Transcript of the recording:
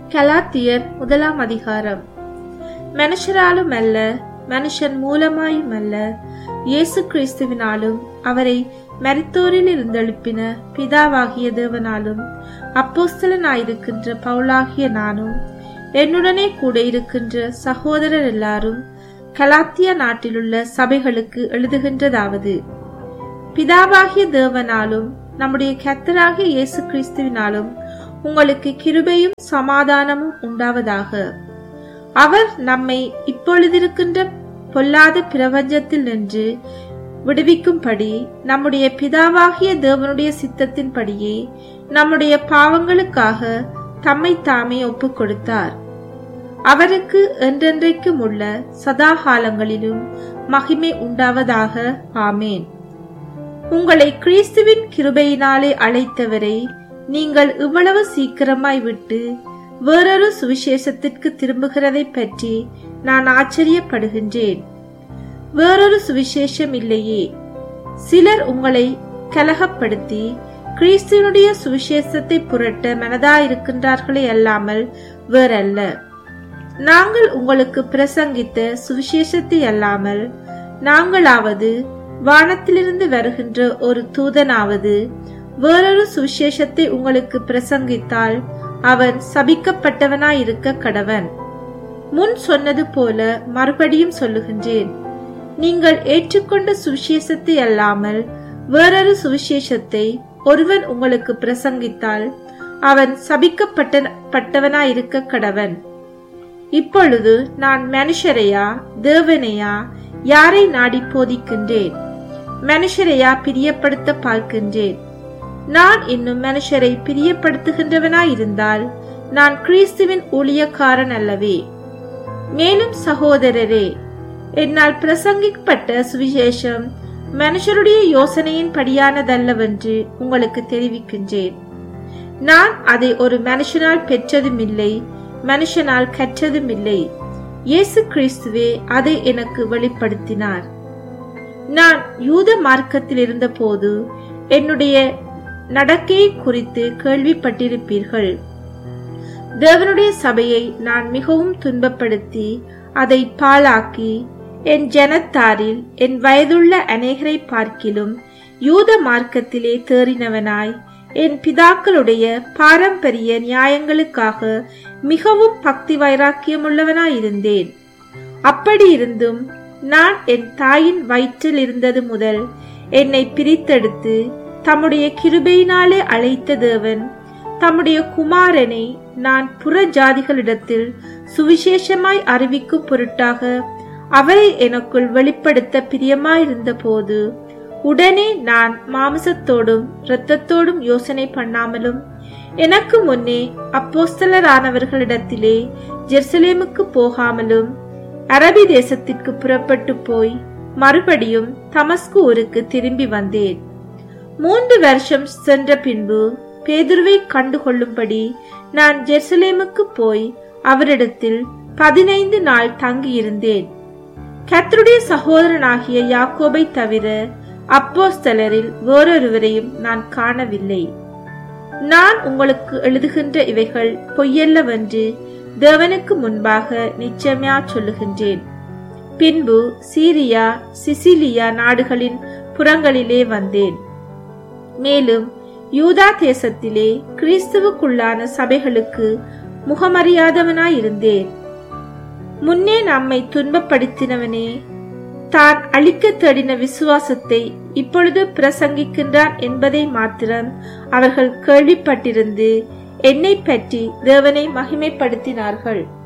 கலாத்தியர் முதலாம் அதிகாரம் மனுஷராலும் அல்ல மனுஷன் மூலமாயும் அல்ல இயேசு கிறிஸ்துவினாலும் அவரை மரித்தோரில் இருந்தெழுப்பின பிதாவாகிய தேவனாலும் அப்போஸ்தலனாயிருக்கின்ற பவுலாகிய நானும் என்னுடனே கூட இருக்கின்ற சகோதரர் எல்லாரும் கலாத்திய நாட்டிலுள்ள சபைகளுக்கு எழுதுகின்றதாவது பிதாவாகிய தேவனாலும் நம்முடைய கர்த்தராகிய இயேசு கிறிஸ்துவினாலும் உங்களுக்கு கிருபையும் சமாதானமும் உண்டாவதாக அவர் நம்மை இப்பொழுதிருக்கின்ற பொல்லாத பிரபஞ்சத்தில் நின்று விடுவிக்கும்படி நம்முடைய பிதாவாகிய தேவனுடைய சித்தத்தின்படியே நம்முடைய பாவங்களுக்காக தம்மை தாமே ஒப்புக் கொடுத்தார் அவருக்கு என்றென்றைக்கும் உள்ள சதா காலங்களிலும் மகிமை உண்டாவதாக ஆமேன் உங்களை கிறிஸ்துவின் கிருபையினாலே அழைத்தவரை நீங்கள் இவ்வளவு சீக்கிரமாய் விட்டு வேறொரு சுவிசேஷத்திற்கு திரும்புகிறதை பற்றி நான் ஆச்சரியப்படுகின்றேன் வேறொரு சுவிசேஷம் இல்லையே சிலர் உங்களை கலகப்படுத்தி கிறிஸ்துவனுடைய சுவிசேஷத்தை புரட்ட மனதாயிருக்கின்றார்களே அல்லாமல் வேறல்ல நாங்கள் உங்களுக்கு பிரசங்கித்த சுவிசேஷத்தை அல்லாமல் நாங்களாவது வானத்திலிருந்து வருகின்ற ஒரு தூதனாவது வேறொரு சுவிசேஷத்தை உங்களுக்கு பிரசங்கித்தால் அவன் சபிக்கப்பட்டவனாயிருக்க கடவன் முன் சொன்னது போல மறுபடியும் சொல்லுகின்றேன் நீங்கள் ஏற்றுக்கொண்ட சுவிசேஷத்தை அல்லாமல் வேறொரு சுவிசேஷத்தை ஒருவன் உங்களுக்கு பிரசங்கித்தால் அவன் சபிக்கப்பட்டவனாயிருக்க கடவன் இப்பொழுது நான் மனுஷரையா தேவனையா யாரை நாடி போதிக்கின்றேன் மனுஷரையா பிரியப்படுத்த பார்க்கின்றேன் நான் இன்னும் மனுஷரை பிரியப்படுத்துகின்றவனாயிருந்தால் நான் கிறிஸ்துவின் ஊழியக்காரன் அல்லவே மேலும் சகோதரரே என்னால் பிரசங்கிக்கப்பட்ட சுவிசேஷம் மனுஷருடைய யோசனையின் படியானதல்லவென்று உங்களுக்கு தெரிவிக்கின்றேன் நான் அதை ஒரு மனுஷனால் பெற்றதுமில்லை மனுஷனால் கற்றதுமில்லை இயேசு கிறிஸ்துவே அதை எனக்கு வெளிப்படுத்தினார் நான் யூத மார்க்கத்தில் இருந்தபோது என்னுடைய நடக்கையை குறித்து கேள்விப்பட்டிருப்பீர்கள் தேவனுடைய சபையை நான் மிகவும் துன்பப்படுத்தி அதை பாழாக்கி என் ஜனத்தாரில் என் வயதுள்ள அநேகரை பார்க்கிலும் யூத மார்க்கத்திலே தேறினவனாய் என் பிதாக்களுடைய பாரம்பரிய நியாயங்களுக்காக மிகவும் பக்தி வைராக்கியமுள்ளவனாயிருந்தேன் அப்படி இருந்தும் நான் என் தாயின் வயிற்றில் இருந்தது முதல் என்னை பிரித்தெடுத்து தம்முடைய கிருபையினாலே அழைத்த தேவன் தம்முடைய குமாரனை நான் புற ஜாதிகளிடத்தில் சுவிசேஷமாய் அறிவிக்கும் பொருட்டாக அவரை எனக்குள் வெளிப்படுத்த பிரியமாயிருந்த போது உடனே நான் மாமிசத்தோடும் இரத்தத்தோடும் யோசனை பண்ணாமலும் எனக்கு முன்னே அப்போஸ்தலரானவர்களிடத்திலே ஜெருசலேமுக்கு போகாமலும் அரபி தேசத்திற்கு புறப்பட்டு போய் மறுபடியும் தமஸ்கு ஊருக்கு திரும்பி வந்தேன் மூன்று வருஷம் சென்ற பின்பு பேதுருவை கண்டுகொள்ளும்படி நான் ஜெருசலேமுக்கு போய் அவரிடத்தில் பதினைந்து நாள் தங்கியிருந்தேன் கர்த்தருடைய சகோதரனாகிய யாக்கோபை தவிர அப்போஸ்தலரில் வேறொருவரையும் நான் காணவில்லை நான் உங்களுக்கு எழுதுகின்ற இவைகள் பொய்யல்லவென்று தேவனுக்கு முன்பாக நிச்சயமா சொல்லுகின்றேன் பின்பு சீரியா சிசிலியா நாடுகளின் புறங்களிலே வந்தேன் மேலும் யூதா தேசத்திலே கிறிஸ்துவுக்குள்ளான சபைகளுக்கு முகமறியாதவனாயிருந்தேன் முன்னே நம்மை துன்பப்படுத்தினவனே தான் அழிக்க தேடின விசுவாசத்தை இப்பொழுது பிரசங்கிக்கின்றான் என்பதை மாத்திரம் அவர்கள் கேள்விப்பட்டிருந்து என்னை பற்றி தேவனை மகிமைப்படுத்தினார்கள்